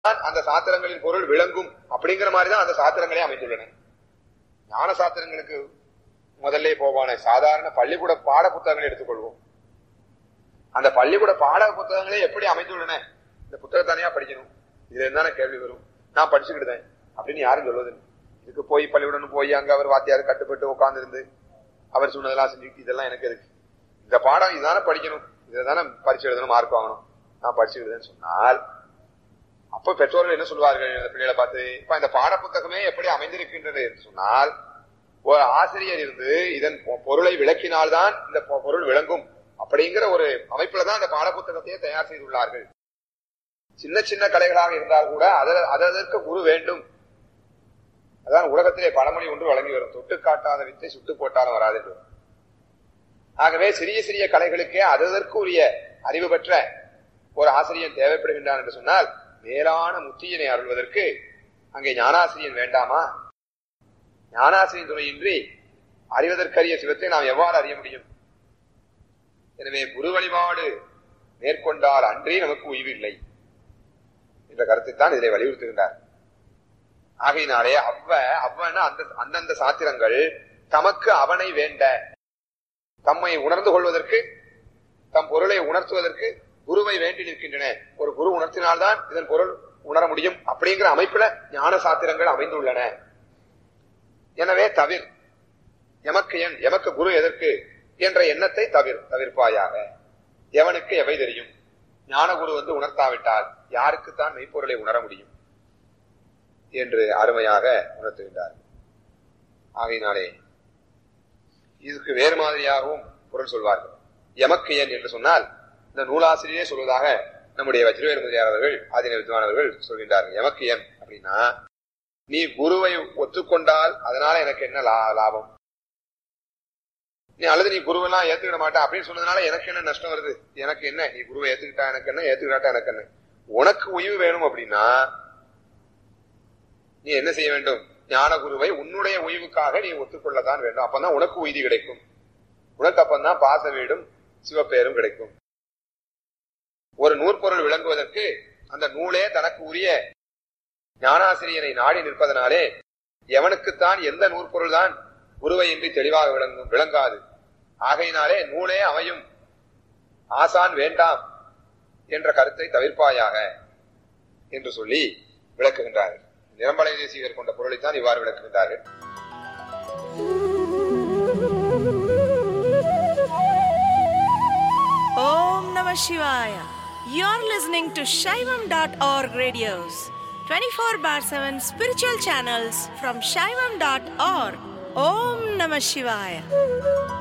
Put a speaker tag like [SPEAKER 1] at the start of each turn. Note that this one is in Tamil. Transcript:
[SPEAKER 1] அந்த சாத்திரங்களின் பொருள் விளங்கும் அப்படிங்கிற மாதிரி தான் அந்த சாத்திரங்களே அமைந்துள்ளன ஞான சாத்திரங்களுக்கு முதல்ல போவான சாதாரண பள்ளிக்கூட பாட புத்தகங்களை எடுத்துக்கொள்வோம் அந்த பள்ளிக்கூட பாட புத்தகங்களே எப்படி அமைந்துள்ளன இந்த புத்தகம் தனியா படிக்கணும் இதுல இருந்தான கேள்வி வரும் நான் படிச்சுக்கிட்டேன் அப்படின்னு யாரும் சொல்வது இதுக்கு போய் பள்ளிக்கூடம் போய் அங்க அவர் வாத்தியார் கட்டுப்பட்டு உட்கார்ந்து இருந்து அவர் சொன்னதெல்லாம் செஞ்சுக்கிட்டு இதெல்லாம் எனக்கு இருக்கு இந்த பாடம் இதுதானே படிக்கணும் இதை தானே பரிசு எழுதணும் மார்க் வாங்கணும் நான் படிச்சுக்கிட்டேன்னு சொன்னால் அப்ப பெற்றோர்கள் என்ன சொல்வார்கள் அந்த பிள்ளைகளை பார்த்து இப்ப இந்த பாட புத்தகமே எப்படி அமைந்திருக்கின்றது என்று சொன்னால் ஒரு ஆசிரியர் இருந்து இதன் பொருளை விளக்கினால்தான் இந்த பொருள் விளங்கும் அப்படிங்கிற ஒரு அமைப்புல தான் அந்த பாட புத்தகத்தையே தயார் செய்துள்ளார்கள் சின்ன சின்ன கலைகளாக இருந்தால் கூட அதற்கு குரு வேண்டும் அதான் உலகத்திலே பழமொழி ஒன்று வழங்கி வரும் தொட்டு காட்டாத வித்தை சுட்டு போட்டாலும் வராது என்று ஆகவே சிறிய சிறிய கலைகளுக்கே அதற்கு உரிய அறிவு பெற்ற ஒரு ஆசிரியன் தேவைப்படுகின்றான் என்று சொன்னால் மேலான முத்தியினை அருள்வதற்கு அங்கே ஞானாசிரியன் வேண்டாமா ஞானாசிரியன் துணையின்றி அறிவதற்கரிய சிவத்தை நாம் எவ்வாறு அறிய முடியும் எனவே குரு வழிபாடு மேற்கொண்டால் அன்றே நமக்கு உய்வு இல்லை என்ற கருத்தை தான் இதிலே வலியுறுத்துகின்றார் ஆகையினாலே அவ்வ அவ்வன அந்த அந்தந்த சாத்திரங்கள் தமக்கு அவனை வேண்ட தம்மை உணர்ந்து கொள்வதற்கு தம் பொருளை உணர்த்துவதற்கு குருவை வேண்டி நிற்கின்றன ஒரு குரு உணர்த்தினால்தான் இதன் பொருள் உணர முடியும் அப்படிங்கிற அமைப்புல ஞான சாத்திரங்கள் அமைந்துள்ளன எனவே தவிர் எமக்கு என் எமக்கு குரு எதற்கு என்ற எண்ணத்தை தவிர் தவிர்ப்பாயாக எவனுக்கு எவை தெரியும் ஞான குரு வந்து உணர்த்தாவிட்டால் யாருக்குத்தான் மெய்ப்பொருளை உணர முடியும் என்று அருமையாக உணர்த்துகின்றார் ஆகையினாலே இதுக்கு வேறு மாதிரியாகவும் பொருள் சொல்வார்கள் எமக்கு என் என்று சொன்னால் இந்த நூலாசிரியரே சொல்வதாக நம்முடைய வஜ்ரவேல் முதலியார் அவர்கள் ஆதின வித்வானவர்கள் சொல்கின்றார்கள் எமக்கு என் அப்படின்னா நீ குருவை ஒத்துக்கொண்டால் அதனால எனக்கு என்ன லாபம் நீ அல்லது நீ குருவெல்லாம் ஏத்துக்கிட மாட்டா அப்படின்னு சொன்னதுனால எனக்கு என்ன நஷ்டம் வருது எனக்கு என்ன நீ குருவை ஏத்துக்கிட்டா எனக்கு என்ன ஏத்துக்கிட்டாட்டா எனக்கு என்ன உனக்கு உய்வு வேணும் அப்படின்னா நீ என்ன செய்ய வேண்டும் ஞான குருவை உன்னுடைய உய்வுக்காக நீ ஒத்துக்கொள்ளத்தான் வேண்டும் அப்பதான் உனக்கு உய்தி கிடைக்கும் உனக்கு அப்பந்தான் பாச வீடும் சிவப்பேரும் கிடைக்கும் ஒரு நூற்பொருள் விளங்குவதற்கு அந்த நூலே தனக்கு உரிய ஞானாசிரியரை நாடி நிற்பதனாலே எவனுக்குத்தான் எந்த நூற்பொருள் தான் குருவை இன்றி தெளிவாக விளங்கும் விளங்காது ஆகையினாலே நூலே அமையும் ஆசான் வேண்டாம் என்ற கருத்தை தவிர்ப்பாயாக என்று சொல்லி விளக்குகின்றார்கள் நிரம்பலை தேசிகர் கொண்ட பொருளைத்தான் இவ்வாறு விளக்குகின்றார்கள்
[SPEAKER 2] ஓம் நம சிவாய You're listening to Shaivam.org radios, 24 bar 7 spiritual channels from Shaivam.org. Om Namah Shivaya.